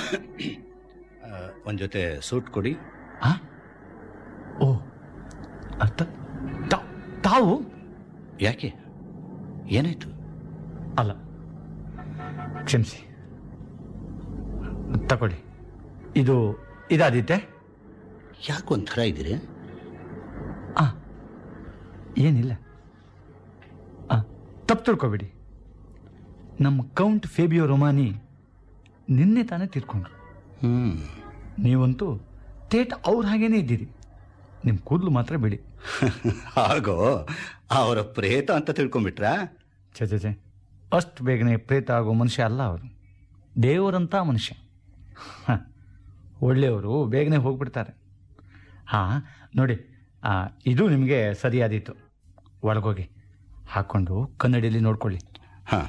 ಒಂದು ಜೊತೆ ಸೂಟ್ ಕೊಡಿ ಆ? ಓ ಅತ್ತ ತಾ- ತಾವು ಯಾಕೆ ಏನಾಯ್ತು ಅಲ್ಲ ಕ್ಷಮಿಸಿ ತಗೊಳ್ಳಿ ಇದು ಇದಾದಿತ್ತೆ ಯಾಕೆ ಒಂಥರ ಇದ್ದೀರಿ ಆ ಏನಿಲ್ಲ ಆ ತಪ್ಪು ತಿಳ್ಕೊಬೇಡಿ ನಮ್ಮ ಕೌಂಟ್ ಫೇಬಿಯೋ ರೊಮಾನಿ ನಿನ್ನೆ ತಾನೇ ತೀರ್ಕೊಂಡ್ರು ಹ್ಮ್ ನೀವಂತೂ ತೇಟ್ ಅವ್ರ ಹಾಗೇನೇ ಇದ್ದೀರಿ ನಿಮ್ಮ ಕೂದಲು ಮಾತ್ರ ಬಿಡಿ ಹಾಗೋ ಅವರ ಪ್ರೇತ ಅಂತ ತಿಳ್ಕೊಂಬಿಟ್ರಾ ಛೆ ಛೆ ಛೆ ಅಷ್ಟು ಬೇಗನೆ ಪ್ರೇತ ಆಗೋ ಮನುಷ್ಯ ಅಲ್ಲ ಅವರು ದೇವರಂಥ ಮನುಷ್ಯ ಹ, ಒಳ್ಳೆಯವರು ಬೇಗನೆ ಹೋಗ್ಬಿಡ್ತಾರೆ ಹಾಂ ನೋಡಿ ಆ, ಇದು ನಿಮಗೆ ಸರಿಯಾದೀತು ಒಳಗೋಗಿ ಹಾಕ್ಕೊಂಡು ಕನ್ನಡಿಯಲ್ಲಿ ನೋಡ್ಕೊಳ್ಳಿ ಹಾ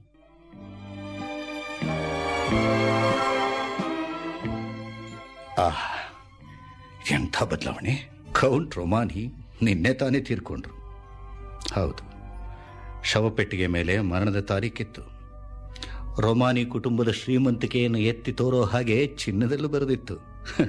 ಆಹ್ ಎಂಥ ಬದಲಾವಣೆ ಕೌಂಟ್ ರೊಮಾನಿ ನಿನ್ನೆ ತಾನೇ ತೀರ್ಕೊಂಡ್ರು ಹೌದು ಶವಪೆಟ್ಟಿಗೆ ಮೇಲೆ ಮರಣದ ತಾರೀಕಿತ್ತು ರೊಮಾನಿ ಕುಟುಂಬದ ಶ್ರೀಮಂತಿಕೆಯನ್ನು ಎತ್ತಿ ತೋರೋ ಹಾಗೆ ಚಿನ್ನದಲ್ಲೂ ಬರೆದಿತ್ತು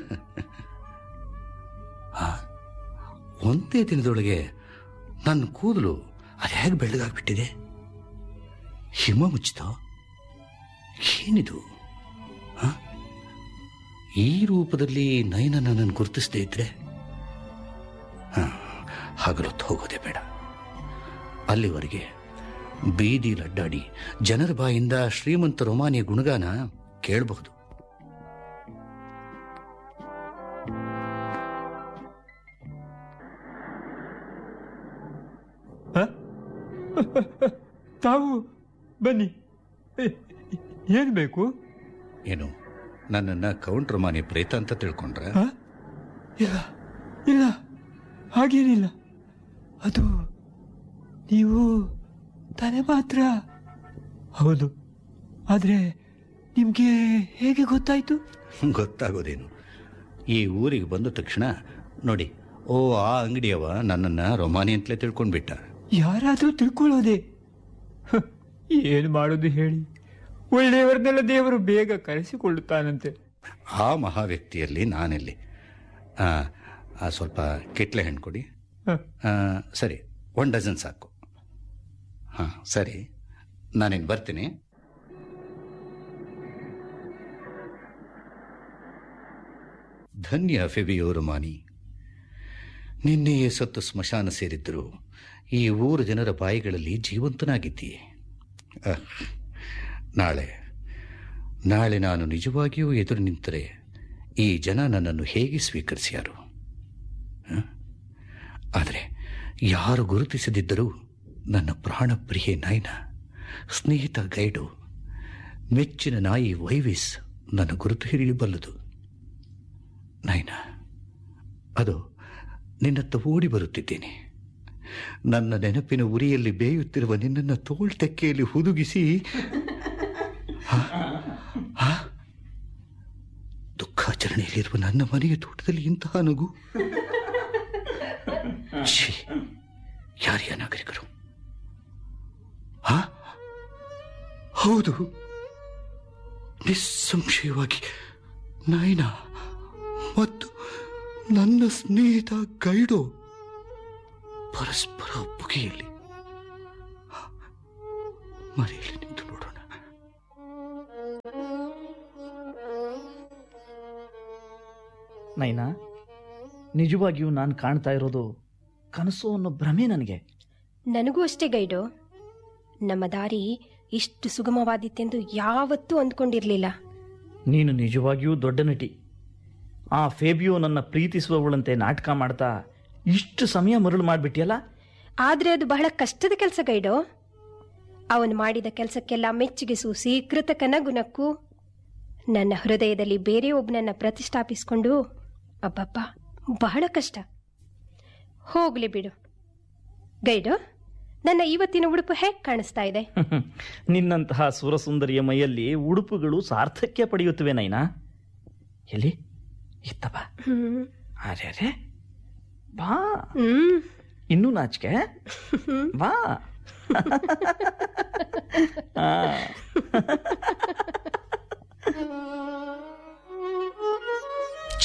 ಆ, ಒಂದೇ ದಿನದೊಳಗೆ ನನ್ನ ಕೂದಲು ಅದು ಹೇಗೆ ಬೆಳ್ಳಗಾಗ್ಬಿಟ್ಟಿದೆ ಹಿಮ ಮುಚ್ಚಿತೋ ಏನಿದು ಹ? ಈ ರೂಪದಲ್ಲಿ ನಯನ ನನ್ನನ್ನು ಗುರುತಿಸದೇ ಇದ್ರೆ ಹ, ಹಗಲೊತ್ತು ಹೋಗೋದೇ ಬೇಡ ಅಲ್ಲಿವರೆಗೆ ಬೀದಿಲಿ ಅಡ್ಡಾಡಿ ಜನರ ಬಾಯಿಂದ ಶ್ರೀಮಂತ ರೊಮಾನಿಯ ಗುಣಗಾನ ಕೇಳಬಹುದು ತಾವು ಬನ್ನಿ ಏನು ಬೇಕು ಏನು ನನ್ನನ್ನು ಕೌಂಟ್ ರೊಮಾನಿ ಪ್ರೇತ ಅಂತ ತಿಳ್ಕೊಂಡ್ರ ಇಲ್ಲ ಇಲ್ಲ ಹಾಗೇನಿಲ್ಲ ಅದು ನೀವು ತಲೆ ಮಾತ್ರ ಹೌದು ಆದರೆ ನಿಮಗೆ ಹೇಗೆ ಗೊತ್ತಾಯ್ತು ಗೊತ್ತಾಗೋದೇನು ಈ ಊರಿಗೆ ಬಂದ ತಕ್ಷಣ ನೋಡಿ ಓ ಆ ಅಂಗಡಿಯವ ನನ್ನನ್ನು ರೊಮಾನಿ ಅಂತಲೇ ತಿಳ್ಕೊಂಡ್ಬಿಟ್ಟ ಯಾರಾದರೂ ತಿಳ್ಕೊಳ್ಳೋದೆ ಹ, ಏನು ಮಾಡೋದು ಹೇಳಿ ಒಳ್ಳೆಯವರನ್ನೆಲ್ಲ ದೇವರು ಬೇಗ ಕರೆಸಿಕೊಳ್ಳುತ್ತಾನಂತೆ ಆ ಮಹಾವ್ಯಕ್ತಿಯಲ್ಲಿ ನಾನೆಲ್ಲಿ ಆ, ಆ, ಸ್ವಲ್ಪ ಕಿಟ್ಲೆ ಹಣ್ಣು ಕೊಡಿ ಹ, ಆ, ಸರಿ ಒನ್ ಡಜನ್ ಸಾಕು ಹಾಂ ಸರಿ ನಾನಿನ್ನು ಬರ್ತೀನಿ ಧನ್ಯ ಫೆಬಿಯೋ ರೊಮಾನಿ ನಿನ್ನೆಯೇ ಸತ್ತು ಸ್ಮಶಾನ ಸೇರಿದ್ದರು ಈ ಊರು ಜನರ ಬಾಯಿಗಳಲ್ಲಿ ಜೀವಂತನಾಗಿದ್ದೀಯೆ ಅಹ್, ನಾಳೆ ನಾಳೆ ನಾನು ನಿಜವಾಗಿಯೂ ಎದುರು ನಿಂತರೆ ಈ ಜನ ನನ್ನನ್ನು ಹೇಗೆ ಸ್ವೀಕರಿಸ್ಯಾರು ಹ? ಆದರೆ ಯಾರು ಗುರುತಿಸದಿದ್ದರೂ ನನ್ನ ಪ್ರಾಣ ಪ್ರಿಯೆ ನೈನ ಸ್ನೇಹಿತ ಗೈಡು ಮೆಚ್ಚಿನ ನಾಯಿ ವೈವಿಸ್ ನನ್ನ ಗುರುತು ಹಿಡಿಯಬಲ್ಲದು ನೈನ ಅದು ನಿನ್ನತ್ತ ಓಡಿ ಬರುತ್ತಿದ್ದೇನೆ ನನ್ನ ನೆನಪಿನ ಉರಿಯಲ್ಲಿ ಬೇಯುತ್ತಿರುವ ನಿನ್ನನ್ನು ತೋಳ್ತೆಕ್ಕೆಯಲ್ಲಿ ಹುದುಗಿಸಿ ಹ? ಹ? ದುಃಖಾಚರಣೆಯಲ್ಲಿರುವ ನನ್ನ ಮನೆಯ ತೋಟದಲ್ಲಿ ಇಂತಹ ನಗು ಛೀ, ಯಾರ್ಯ ನಾಗರಿಕರು ಹ? ಹೌದು ನಿಸ್ಸಂಶಯವಾಗಿ ನಾಯಿನ ಮತ್ತು ನನ್ನ ಸ್ನೇಹಿತ ಗೈಡೋ ಪರಸ್ಪರ ಒಪ್ಪುಗೆಯಲ್ಲಿ ಮರೆಯಲ್ಲಿ ನಿಂತು ನೋಡೋಣ ನೈನಾ ನಿಜವಾಗಿಯೂ ನಾನು ಕಾಣ್ತಾ ಇರೋದು ಕನಸು ಅನ್ನೋ ಭ್ರಮೆ ನನಗೆ ನನಗೂ ಅಷ್ಟೇ ಗೈಡು ನಮ್ಮ ದಾರಿ ಇಷ್ಟು ಸುಗಮವಾದಿತ್ತೆಂದು ಯಾವತ್ತೂ ಅಂದ್ಕೊಂಡಿರ್ಲಿಲ್ಲ ನೀನು ನಿಜವಾಗಿಯೂ ದೊಡ್ಡ ನಟಿ ಆ ಫೇಬಿಯೋ ನನ್ನ ಪ್ರೀತಿಸುವವಳಂತೆ ನಾಟಕ ಮಾಡ್ತಾ ಇಷ್ಟು ಸಮಯ ಮರಳು ಮಾಡಿಬಿಟ್ಟಿಯಲ್ಲ ಆದ್ರೆ ಅದು ಬಹಳ ಕಷ್ಟದ ಕೆಲಸ ಗೈಡು ಅವನು ಮಾಡಿದ ಕೆಲಸಕ್ಕೆಲ್ಲ ಮೆಚ್ಚುಗೆ ಸೂಸಿ ಕೃತಕನ ಗುಣಕ್ಕೂ ನನ್ನ ಹೃದಯದಲ್ಲಿ ಬೇರೆ ಒಬ್ಬನನ್ನ ಪ್ರತಿಷ್ಠಾಪಿಸಿಕೊಂಡು ಅಬ್ಬಬ್ಬ ಬಹಳ ಕಷ್ಟ ಹೋಗ್ಲಿ ಬಿಡು ಗೈಡು ನನ್ನ ಇವತ್ತಿನ ಉಡುಪು ಹೇಗೆ ಕಾಣಿಸ್ತಾ ಇದೆ ನಿನ್ನಂತಹ ಸುರಸುಂದರಿಯ ಮೈಯಲ್ಲಿ ಉಡುಪುಗಳು ಸಾರ್ಥಕ್ಯ ಪಡೆಯುತ್ತವೆ ನೈನಾ ಎಲ್ಲಿ ಇತ್ತ ಬಾ ಹ್ಮ್ ಅರೆ ಅರೆ ಬಾ ಹ್ಮ್ ಇನ್ನೂ ನಾಚಿಕೆ ಬಾ ಆ.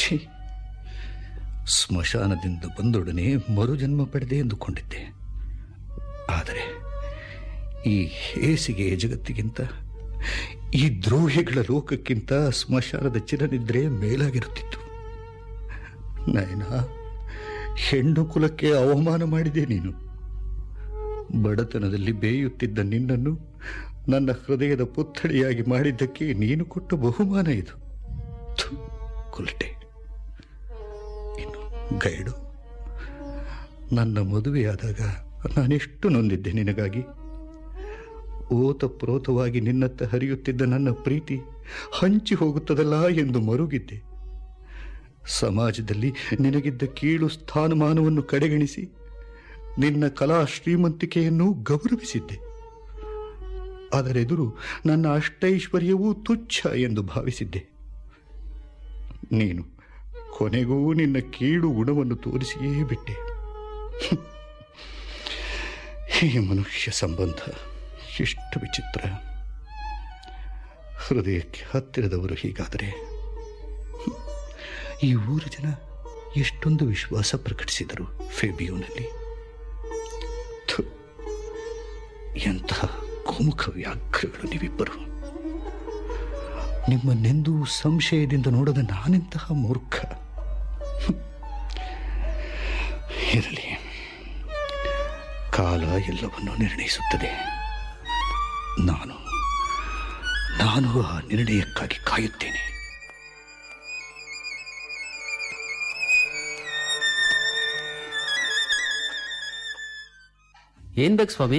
ಛೀ ಸ್ಮಶಾನದಿಂದ ಬಂದೊಡನೆ ಮರುಜನ್ಮ ಪಡೆದೆ ಎಂದುಕೊಂಡಿದ್ದೆ ಆದರೆ ಈ ಹೇಸಿಗೆ ಜಗತ್ತಿಗಿಂತ ಈ ದ್ರೋಹಿಗಳ ಲೋಕಕ್ಕಿಂತ ಸ್ಮಶಾನದ ಚಿರನಿದ್ರೆ ಮೇಲಾಗಿರುತ್ತಿತ್ತು ನಯನ ಹೆಣ್ಣು ಕುಲಕ್ಕೆ ಅವಮಾನ ಮಾಡಿದೆ ನೀನು ಬಡತನದಲ್ಲಿ ಬೇಯುತ್ತಿದ್ದ ನಿನ್ನನ್ನು ನನ್ನ ಹೃದಯದ ಪುತ್ಥಳಿಯಾಗಿ ಮಾಡಿದ್ದಕ್ಕೆ ನೀನು ಕೊಟ್ಟ ಬಹುಮಾನ ಇದು ಥು, ಕುಲ್ಟೆ ಇನ್ನು ಗೈಡು ನನ್ನ ಮದುವೆಯಾದಾಗ ನಾನೆಷ್ಟು ನೊಂದಿದ್ದೆ ನಿನಗಾಗಿ ಓತಪ್ರೋತವಾಗಿ ನಿನ್ನತ್ತ ಹರಿಯುತ್ತಿದ್ದ ನನ್ನ ಪ್ರೀತಿ ಹಂಚಿ ಹೋಗುತ್ತದಲ್ಲ ಎಂದು ಮರುಗಿದ್ದೆ ಸಮಾಜದಲ್ಲಿ ನಿನಗಿದ್ದ ಕೀಳು ಸ್ಥಾನಮಾನವನ್ನು ಕಡೆಗಣಿಸಿ ನಿನ್ನ ಕಲಾ ಶ್ರೀಮಂತಿಕೆಯನ್ನು ಗೌರವಿಸಿದ್ದೆ ಅದರೆದುರು ನನ್ನ ಅಷ್ಟೈಶ್ವರ್ಯವೂ ತುಚ್ಛ ಎಂದು ಭಾವಿಸಿದ್ದೆ ನೀನು ಕೊನೆಗೂ ನಿನ್ನ ಕೀಳು ಗುಣವನ್ನು ತೋರಿಸಿಯೇ ಬಿಟ್ಟೆ ಈ ಮನುಷ್ಯ ಸಂಬಂಧ ಎಷ್ಟು ವಿಚಿತ್ರ ಹೃದಯಕ್ಕೆ ಹತ್ತಿರದವರು ಹೀಗಾದರೆ ಈ ಊರ ಜನ ಎಷ್ಟೊಂದು ವಿಶ್ವಾಸ ಪ್ರಕಟಿಸಿದರು ಫೆಬಿಯೋನಲ್ಲಿ ಥು, ಎಂತಹ ಗೋಮುಖ ವ್ಯಾಘ್ರಗಳು ನೀವಿಬ್ಬರು ನಿಮ್ಮನ್ನೆಂದೂ ಸಂಶಯದಿಂದ ನೋಡದ ನಾನೆಂತಹ ಮೂರ್ಖ ಹ್ಮ್. ಇರಲಿ ಕಾಲ ಎಲ್ಲವನ್ನು ನಿರ್ಣಯಿಸುತ್ತದೆ ನಾನು ನಾನು ಆ ನಿರ್ಣಯಕ್ಕಾಗಿ ಕಾಯುತ್ತೇನೆ ಏನ್ ಬೇಕು ಸ್ವಾಮಿ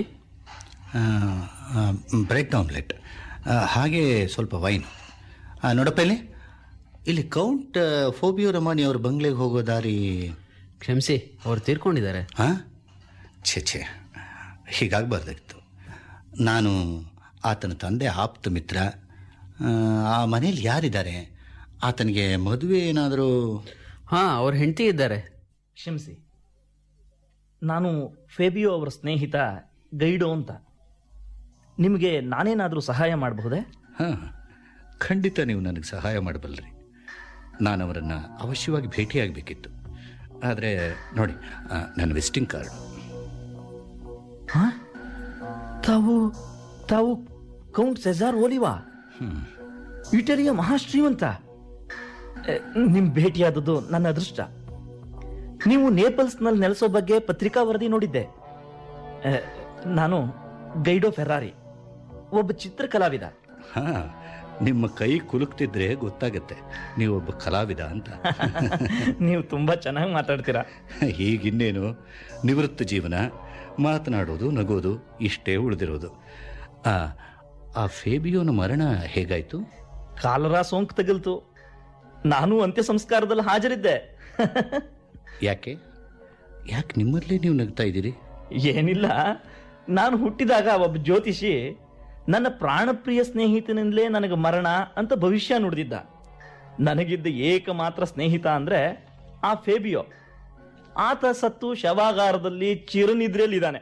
ಬ್ರೆಡ್ ಆಮ್ಲೆಟ್ ಹಾಗೆ ಸ್ವಲ್ಪ ವೈನ್ ನೋಡಪ್ಪ ಇಲ್ಲಿ ಇಲ್ಲಿ ಕೌಂಟ್ ಫೋಬಿಯೋ ರಮಾನಿ ಅವ್ರ ಬಂಗ್ಲೆಗೆ ಹೋಗೋ ದಾರಿ ಕ್ಷಮಿಸಿ ಅವ್ರು ತೀರ್ಕೊಂಡಿದ್ದಾರೆ ಹಾಂ ಛೇ ಛೇ ಹೀಗಾಗಬಾರ್ದಾಗಿತ್ತು ನಾನು ಆತನ ತಂದೆ ಆಪ್ತ ಮಿತ್ರ ಆ, ಆ ಮನೇಲಿ ಯಾರಿದ್ದಾರೆ ಆತನಿಗೆ ಮದುವೆ ಏನಾದರೂ ಹಾ ಅವ್ರ ಹೆಂಡತಿ ಇದ್ದಾರೆ ಕ್ಷಮಿಸಿ ನಾನು ಫೇಬಿಯೋ ಅವರ ಸ್ನೇಹಿತ ಗೈಡೋ ಅಂತ ನಿಮಗೆ ನಾನೇನಾದರೂ ಸಹಾಯ ಮಾಡಬಹುದೇ ಹಾಂ ಖಂಡಿತ ನೀವು ನನಗೆ ಸಹಾಯ ಮಾಡಬಲ್ಲರಿ ನಾನು ಅವರನ್ನು ಅವಶ್ಯವಾಗಿ ಭೇಟಿಯಾಗಬೇಕಿತ್ತು ಆದರೆ ನೋಡಿ ಆ, ನನ್ನ ವಿಸಿಟಿಂಗ್ ಕಾರ್ಡ್ ಹಾ ತಾವು ತಾವು ಕೌಂಟ್ ಸೆಜಾರ್ ಓಲಿವಾ ಇಟಲಿಯ ಮಹಾಶ್ರೀಮಂತ ಎ, ನಿಮ್ ಭೇಟಿಯಾದದ್ದು ನನ್ನ ಅದೃಷ್ಟ ನೀವು ನೇಪಲ್ಸ್ನಲ್ಲಿ ನೆಲೆಸೋ ಬಗ್ಗೆ ಪತ್ರಿಕಾ ವರದಿ ನೋಡಿದ್ದೆ ಎ, ನಾನು ಗೈಡೋ ಫೆರಾರಿ ಒಬ್ಬ ಚಿತ್ರಕಲಾವಿದ ಹಾಂ ನಿಮ್ಮ ಕೈ ಕುಲುಕ್ತಿದ್ರೆ ಗೊತ್ತಾಗತ್ತೆ ನೀವೊಬ್ಬ ಕಲಾವಿದ ಅಂತ ನೀವು ತುಂಬಾ ಚೆನ್ನಾಗಿ ಮಾತಾಡ್ತೀರಾ ಹೀಗಿನ್ನೇನು ನಿವೃತ್ತ ಜೀವನ ಮಾತನಾಡೋದು ನಗೋದು ಇಷ್ಟೇ ಉಳಿದಿರೋದು ಆ ಆ ಫೇಬಿಯೋನ ಮರಣ ಹೇಗಾಯ್ತು ಕಾಲರಾ ಸೋಂಕು ತಗಲ್ತು ನಾನು ಅಂತ್ಯ ಸಂಸ್ಕಾರದಲ್ಲಿ ಹಾಜರಿದ್ದೆ ಯಾಕೆ ಯಾಕೆ ನಿಮ್ಮಲ್ಲೇ ನೀವು ನಗ್ತಾ ಇದ್ದೀರಿ ಏನಿಲ್ಲ ನಾನು ಹುಟ್ಟಿದಾಗ ಒಬ್ಬ ಜ್ಯೋತಿಷಿ ನನ್ನ ಪ್ರಾಣಪ್ರಿಯ ಸ್ನೇಹಿತನಿಂದಲೇ ನನಗೆ ಮರಣ ಅಂತ ಭವಿಷ್ಯ ನುಡಿದಿದ್ದ ನನಗಿದ್ದ ಏಕಮಾತ್ರ ಸ್ನೇಹಿತ ಅಂದ್ರೆ ಆ ಫೇಬಿಯೋ ಆತ ಸತ್ತು ಶವಾಗಾರದಲ್ಲಿ ಚಿರನಿದ್ರೆಯಲ್ಲಿದ್ದಾನೆ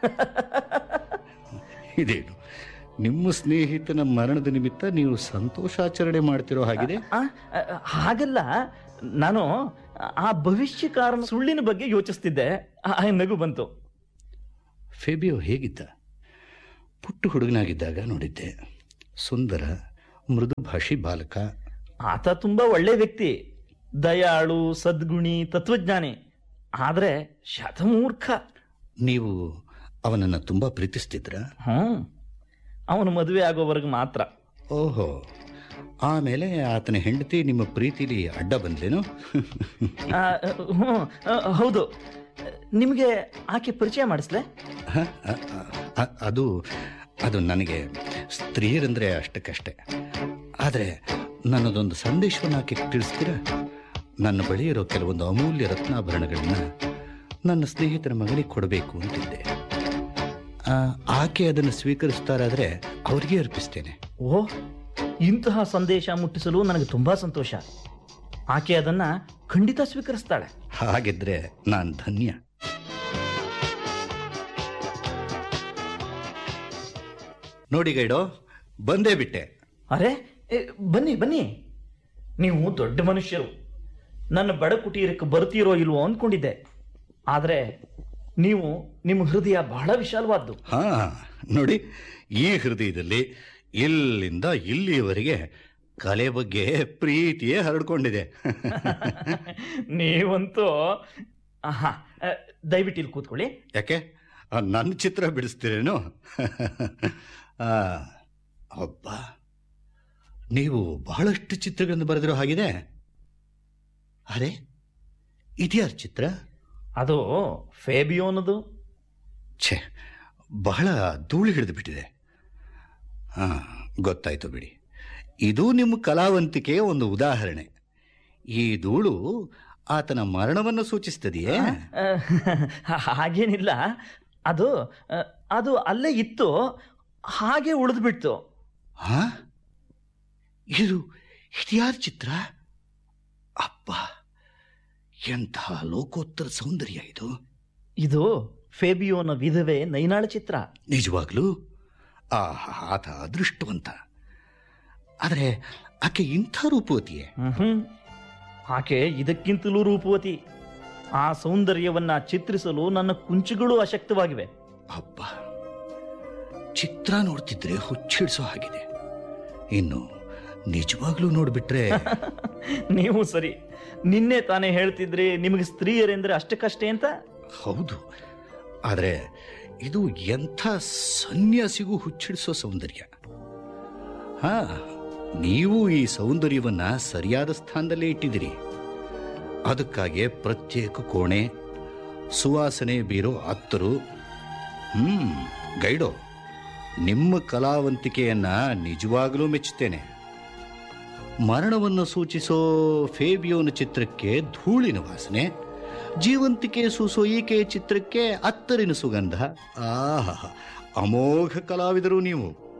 ಇದೇನು ನಿಮ್ಮ ಸ್ನೇಹಿತನ ಮರಣದ ನಿಮಿತ್ತ ನೀವು ಸಂತೋಷಾಚರಣೆ ಮಾಡ್ತಿರೋ ಹಾಗಿದೆ ಆ, ಆ, ಹಾಗಲ್ಲ ನಾನು ಆ ಭವಿಷ್ಯಕಾರನ ಸುಳ್ಳಿನ ಬಗ್ಗೆ ಯೋಚಿಸ್ತಿದ್ದೆ ಆ ಆ ನಗು ಬಂತು ಫೇಬಿಯೋ ಹೇಗಿದ್ದ ಪುಟ್ಟ ಹುಡುಗನಾಗಿದ್ದಾಗ ನೋಡಿದ್ದೆ ಸುಂದರ ಮೃದು ಭಾಷಿ ಬಾಲಕ ಆತ ತುಂಬಾ ಒಳ್ಳೆ ವ್ಯಕ್ತಿ ದಯಾಳು ಸದ್ಗುಣಿ ತತ್ವಜ್ಞಾನಿ ಆದ್ರೆ ಶತಮೂರ್ಖ ನೀವು ಅವನನ್ನು ತುಂಬ ಪ್ರೀತಿಸ್ತಿದ್ರ ಹ್ಮ್ ಅವನು ಮದುವೆ ಆಗೋವರೆಗೆ ಮಾತ್ರ ಓಹೋ ಆಮೇಲೆ ಆತನ ಹೆಂಡತಿ ನಿಮ್ಮ ಪ್ರೀತಿಲಿ ಅಡ್ಡ ಬಂದ್ಲೇನು ಆ, ಹ್ಮ್, ಆ, ಹೌದು ನಿಮಗೆ ಆಕೆ ಪರಿಚಯ ಮಾಡಿಸ್ಲೆ ಹ? ಅ- ಅ- ಅದು ಅದು ನನಗೆ ಸ್ತ್ರೀಯರಂದ್ರೆ ಅಷ್ಟಕ್ಕಷ್ಟೇ ಆದರೆ ನನ್ನದೊಂದು ಸಂದೇಶವನ್ನು ಆಕೆ ತಿಳಿಸ್ತೀರಾ ನನ್ನ ಬಳಿ ಇರೋ ಕೆಲವೊಂದು ಅಮೂಲ್ಯ ರತ್ನಾಭರಣಗಳನ್ನ ನನ್ನ ಸ್ನೇಹಿತರ ಮಗನಿಗೆ ಕೊಡಬೇಕು ಅಂತಿದ್ದೆ ಆ, ಆಕೆ ಅದನ್ನು ಸ್ವೀಕರಿಸ್ತಾರಾದರೆ ಅವ್ರಿಗೆ ಅರ್ಪಿಸ್ತೇನೆ ಓ ಇಂತಹ ಸಂದೇಶ ಮುಟ್ಟಿಸಲು ನನಗೆ ತುಂಬಾ ಸಂತೋಷ ಆಕೆ ಅದನ್ನ ಖಂಡಿತ ಸ್ವೀಕರಿಸ್ತಾಳೆ ಹಾಗಿದ್ರೆ ನಾನು ಧನ್ಯ ನೋಡಿ ಗೈಡೋ ಬಂದೇ ಬಿಟ್ಟೆ ಅರೆ ಏ, ಬನ್ನಿ ಬನ್ನಿ ನೀವು ದೊಡ್ಡ ಮನುಷ್ಯರು ನನ್ನ ಬಡ ಕುಟೀರಕ್ಕೆ ಬರ್ತೀರೋ ಇಲ್ವೋ ಅಂದ್ಕೊಂಡಿದ್ದೆ ಆದರೆ ನೀವು ನಿಮ್ಮ ಹೃದಯ ಬಹಳ ವಿಶಾಲವಾದ್ದು ಹಾ ನೋಡಿ ಈ ಹೃದಯದಲ್ಲಿ ಇಲ್ಲಿಂದ ಇಲ್ಲಿಯವರೆಗೆ ಕಲೆ ಬಗ್ಗೆ ಪ್ರೀತಿಯೇ ಹರಡ್ಕೊಂಡಿದೆ ನೀವಂತೂ ಆಹಾ, ಆ, ದಯವಿಟ್ಟು ಇಲ್ಲಿ ಕೂತ್ಕೊಳ್ಳಿ ಯಾಕೆ ಆ, ನನ್ನ ಚಿತ್ರ ಬಿಡಿಸ್ತೀರೇನು ಆ, ಅಬ್ಬ ನೀವು ಬಹಳಷ್ಟು ಚಿತ್ರಗಳನ್ನು ಬರೆದಿರೋ ಹಾಗಿದೆ ಅರೆ ಇದ್ಯಾರ ಚಿತ್ರ ಅದು ಫೇಬಿಯೋನದು ಛೇ ಬಹಳ ಧೂಳು ಹಿಡಿದು ಬಿಟ್ಟಿದೆ ಹಾ ಗೊತ್ತಾಯ್ತು ಬಿಡಿ ಇದು ನಿಮ್ಮ ಕಲಾವಂತಿಕೆಯ ಒಂದು ಉದಾಹರಣೆ ಈ ಧೂಳು ಆತನ ಮರಣವನ್ನು ಸೂಚಿಸ್ತದೆಯೇ ಆ, ಹಾಗೇನಿಲ್ಲ ಅದು ಆ, ಅದು ಅಲ್ಲೇ ಇತ್ತು ಹಾಗೆ ಉಳಿದ್ಬಿಡ್ತು ಹಾ ಇದು ಇದ್ಯಾರ ಚಿತ್ರ ಅಪ್ಪ ಎಂತಹ ಲೋಕೋತ್ತರ ಸೌಂದರ್ಯ ಇದು ಇದು ಫೇಬಿಯೋನ ವಿಧವೆ ನೈನಾಳ ಚಿತ್ರ ನಿಜವಾಗ್ಲೂ ಆ ಆತ ಅದೃಷ್ಟವಂತ ಆದರೆ ಆಕೆ ಇಂಥ ರೂಪವತಿಯೇ ಹ್ಮ್ ಆಕೆ ಇದಕ್ಕಿಂತಲೂ ರೂಪವತಿ ಆ ಸೌಂದರ್ಯವನ್ನ ಚಿತ್ರಿಸಲು ನನ್ನ ಕುಂಚುಗಳು ಅಶಕ್ತವಾಗಿವೆ ಅಬ್ಬ ಚಿತ್ರ ನೋಡ್ತಿದ್ರೆ ಹುಚ್ಚಿಡ್ಸೋ ಹಾಗಿದೆ ಇನ್ನು ನಿಜವಾಗ್ಲೂ ನೋಡ್ಬಿಟ್ರೆ ನೀವು ಸರಿ ನಿನ್ನೆ ತಾನೇ ಹೇಳ್ತಿದ್ರಿ ನಿಮಗೆ ಸ್ತ್ರೀಯರೆಂದ್ರೆ ಅಷ್ಟಕ್ಕಷ್ಟೇ ಅಂತ ಹೌದು ಆದರೆ ಇದು ಎಂಥ ಸನ್ಯಾಸಿಗೂ ಹುಚ್ಚಿಡಿಸೋ ಸೌಂದರ್ಯ ಹಾ ನೀವು ಈ ಸೌಂದರ್ಯವನ್ನ ಸರಿಯಾದ ಸ್ಥಾನದಲ್ಲೇ ಇಟ್ಟಿದ್ದೀರಿ ಅದಕ್ಕಾಗಿ ಪ್ರತ್ಯೇಕ ಕೋಣೆ ಸುವಾಸನೆ ಬೀರೋ ಅತ್ತರು ಹ್ಮ್ ಗೈಡೋ ನಿಮ್ಮ ಕಲಾವಂತಿಕೆಯನ್ನ ನಿಜವಾಗಲೂ ಮೆಚ್ಚುತ್ತೇನೆ ಮರಣವನ್ನು ಸೂಚಿಸೋ ಫೇಬಿಯೋನ ಚಿತ್ರಕ್ಕೆ ಧೂಳಿನ ವಾಸನೆ ಜೀವಂತಿಕೆ ಸೂಸೋ ಈಕೆಯ ಚಿತ್ರಕ್ಕೆ ಅತ್ತರಿನ ಸುಗಂಧ ಆಹಾ ಅಮೋಘ ಕಲಾವಿದರು ನೀವು